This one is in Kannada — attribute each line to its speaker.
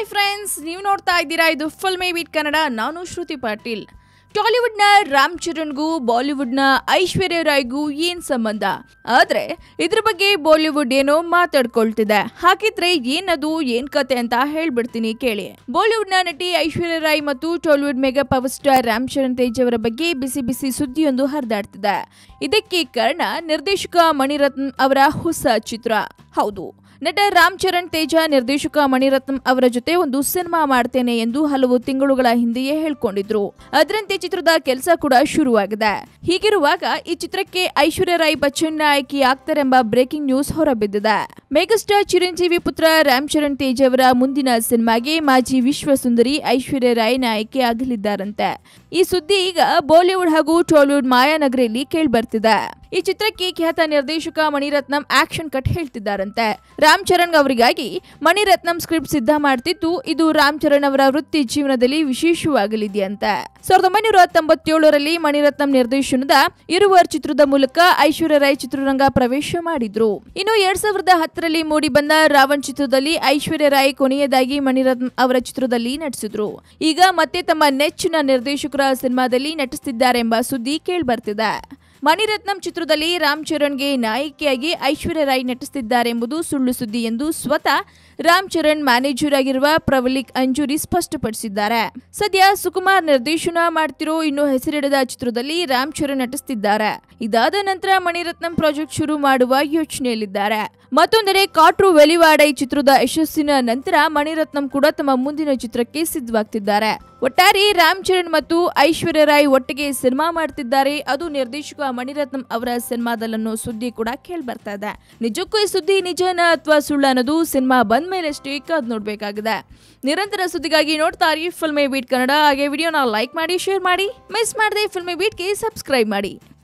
Speaker 1: ಹಾಯ್ ಫ್ರೆಂಡ್ಸ್ ನೀವು ನೋಡ್ತಾ ಇದ್ದೀರಾ ಇದು ಫುಲ್ ಮೇ ಬೀಟ್ ಕನ್ನಡ ನಾನು ಶ್ರುತಿ ಪಾಟೀಲ್ ಟಾಲಿವುಡ್ನ ರಾಮ್ ಚರಣ್ಗೂ ಬಾಲಿವುಡ್ನ ಐಶ್ವರ್ಯ ರಾಯ್ಗೂ ಏನ್ ಸಂಬಂಧ ಆದ್ರೆ ಇದ್ರ ಬಗ್ಗೆ ಬಾಲಿವುಡ್ ಏನೋ ಮಾತಾಡ್ಕೊಳ್ತಿದೆ ಹಾಗಿದ್ರೆ ಏನದು ಏನ್ ಕತೆ ಅಂತ ಹೇಳ್ಬಿಡ್ತೀನಿ ಕೇಳಿ ಬಾಲಿವುಡ್ನ ನಟಿ ಐಶ್ವರ್ಯ ರಾಯ್ ಮತ್ತು Tollywood mega power star Ram Charan Tej ಅವರ ಬಗ್ಗೆ ಬಿಸಿ ಬಿಸಿ ಸುದ್ದಿಯೊಂದು ಹರಿದಾಡ್ತಿದೆ ಇದಕ್ಕೆ ಕಾರಣ ನಿರ್ದೇಶಕ ಮಣಿರತ್ನ ಅವರ ಹೊಸ ಚಿತ್ರ ಹೌದು ನಟ ರಾಮ್ ಚರಣ್ ತೇಜ ನಿರ್ದೇಶಕ ಮಣಿರತ್ನಂ ಅವರ ಜೊತೆ ಒಂದು ಸಿನಿಮಾ ಮಾಡ್ತೇನೆ ಎಂದು ಹಲವು ತಿಂಗಳುಗಳ ಹಿಂದೆಯೇ ಹೇಳ್ಕೊಂಡಿದ್ರು ಅದರಂತೆ ಚಿತ್ರದ ಕೆಲಸ ಕೂಡ ಶುರುವಾಗಿದೆ ಹೀಗಿರುವಾಗ ಈ ಚಿತ್ರಕ್ಕೆ ಐಶ್ವರ್ಯ ರಾಯ್ ಬಚ್ಚನ್ ನಾಯಕಿ ಆಗ್ತಾರೆಂಬ ಬ್ರೇಕಿಂಗ್ ನ್ಯೂಸ್ ಹೊರಬಿದ್ದಿದೆ ಮೆಗಾಸ್ಟಾರ್ ಚಿರಂಜೀವಿ ಪುತ್ರ ರಾಮ್ ಚರಣ್ ತೇಜ್ ಅವರ ಮುಂದಿನ ಸಿನಿಮಾಗೆ ಮಾಜಿ ವಿಶ್ವ ಸುಂದರಿ ಐಶ್ವರ್ಯ ರಾಯ್ ನಾಯಕಿ ಆಗಲಿದ್ದಾರಂತೆ ಈ ಸುದ್ದಿ ಈಗ ಬಾಲಿವುಡ್ ಹಾಗೂ ಟಾಲಿವುಡ್ ಮಾಯಾನಗರಿಯಲ್ಲಿ ಕೇಳ್ಬರ್ತಿದೆ ಈ ಚಿತ್ರಕ್ಕೆ ಖ್ಯಾತ ನಿರ್ದೇಶಕ ಮಣಿರತ್ನಂ ಆಕ್ಷನ್ ಕಟ್ ಹೇಳ್ತಿದ್ದಾರಂತೆ ರಾಮ್ ಚರಣ್ ಅವರಿಗಾಗಿ ಮಣಿರತ್ನಂ ಸ್ಕ್ರಿಪ್ಟ್ ಸಿದ್ಧ ಮಾಡ್ತಿದ್ದು ಇದು ರಾಮ್ ಚರಣ್ ಅವರ ವೃತ್ತಿ ಜೀವನದಲ್ಲಿ ವಿಶೇಷವಾಗಲಿದೆಯಂತೆ ಸಾವಿರದ ಒಂಬೈನೂರ ತೊಂಬತ್ತೇಳರಲ್ಲಿ ಮಣಿರತ್ನಂ ನಿರ್ದೇಶನದ ಇರುವರ್ ಚಿತ್ರದ ಮೂಲಕ ಐಶ್ವರ್ಯ ರಾಯ್ ಚಿತ್ರರಂಗ ಪ್ರವೇಶ ಮಾಡಿದ್ರು ಇನ್ನು ಎರಡ್ ಸಾವಿರದ ಹತ್ತರಲ್ಲಿ ಮೂಡಿ ಬಂದ ರಾವಣ್ ಚಿತ್ರದಲ್ಲಿ ಐಶ್ವರ್ಯ ರಾಯ್ ಕೊನೆಯದಾಗಿ ಮಣಿರತ್ನಂ ಅವರ ಚಿತ್ರದಲ್ಲಿ ನಟಿಸಿದ್ರು ಈಗ ಮತ್ತೆ ತಮ್ಮ ನೆಚ್ಚಿನ ನಿರ್ದೇಶಕರ ಸಿನಿಮಾದಲ್ಲಿ ನಟಿಸುತ್ತಿದ್ದಾರೆಂಬ ಸುದ್ದಿ ಕೇಳ್ಬರ್ತಿದೆ ಮಣಿರತ್ನಂ ಚಿತ್ರದಲ್ಲಿ ರಾಮ್ ಚರಣ್ಗೆ ನಾಯಕಿಯಾಗಿ ಐಶ್ವರ್ಯ ರಾಯ್ ನಟಿಸುತ್ತಿದ್ದಾರೆಂಬುದು ಸುಳ್ಳು ಸುದ್ದಿ ಎಂದು ಸ್ವತಃ ರಾಮ್ ಚರಣ್ ಮ್ಯಾನೇಜರ್ ಆಗಿರುವ ಪ್ರವಲಿಕ್ ಅಂಜುರಿ ಸ್ಪಷ್ಟಪಡಿಸಿದ್ದಾರೆ ಸದ್ಯ ಸುಕುಮಾರ್ ನಿರ್ದೇಶನ ಮಾಡ್ತಿರೋ ಇನ್ನು ಹೆಸರಿಡದ ಚಿತ್ರದಲ್ಲಿ ರಾಮ್ ಚರಣ್ ನಟಿಸುತ್ತಿದ್ದಾರೆ ಇದಾದ ನಂತರ ಮಣಿರತ್ನಂ ಪ್ರಾಜೆಕ್ಟ್ ಶುರು ಮಾಡುವ ಯೋಚನೆಯಲ್ಲಿದ್ದಾರೆ ಮತ್ತೊಂದೆಡೆ ಕಾಟ್ರು ವೆಲಿವಾಡೈ ಚಿತ್ರದ ಯಶಸ್ಸಿನ ನಂತರ ಮಣಿರತ್ನಂ ಕೂಡ ತಮ್ಮ ಮುಂದಿನ ಚಿತ್ರಕ್ಕೆ ಸಿದ್ಧವಾಗ್ತಿದ್ದಾರೆ ಒಟ್ಟಾರೆ ರಾಮ್ ಚರಣ್ ಮತ್ತು ಐಶ್ವರ್ಯ ರಾಯ್ ಒಟ್ಟಿಗೆ ಸಿನಿಮಾ ಮಾಡ್ತಿದ್ದಾರೆ ಅದು ನಿರ್ದೇಶಕ ಮಣಿರತ್ನಂ ಅವರ ಸಿನಿಮಾದಲ್ಲನ್ನೋ ಸುದ್ದಿ ಕೂಡ ಕೇಳಿ ಬರ್ತಾ ಇದೆ ನಿಜಕ್ಕೂ ಈ ಸುದ್ದಿ ನಿಜನ ಅಥವಾ ಸುಳ್ಳು ಅನ್ನೋದು ಸಿನಿಮಾ ಬಂದ ಮೇಲಷ್ಟೇ ಕಾದ್ ನೋಡ್ಬೇಕಾಗಿದೆ ನಿರಂತರ ಸುದ್ದಿಗಾಗಿ ನೋಡ್ತಾ ಇರಿ ಫಿಲ್ಮೇ ಬೀಟ್ ಕನ್ನಡ ಹಾಗೆ ವಿಡಿಯೋನ ಲೈಕ್ ಮಾಡಿ ಶೇರ್ ಮಾಡಿ ಮಿಸ್ ಮಾಡದೆ ಫಿಲ್ಮೇ ಬೀಟ್ಗೆ ಸಬ್ಸ್ಕ್ರೈಬ್ ಮಾಡಿ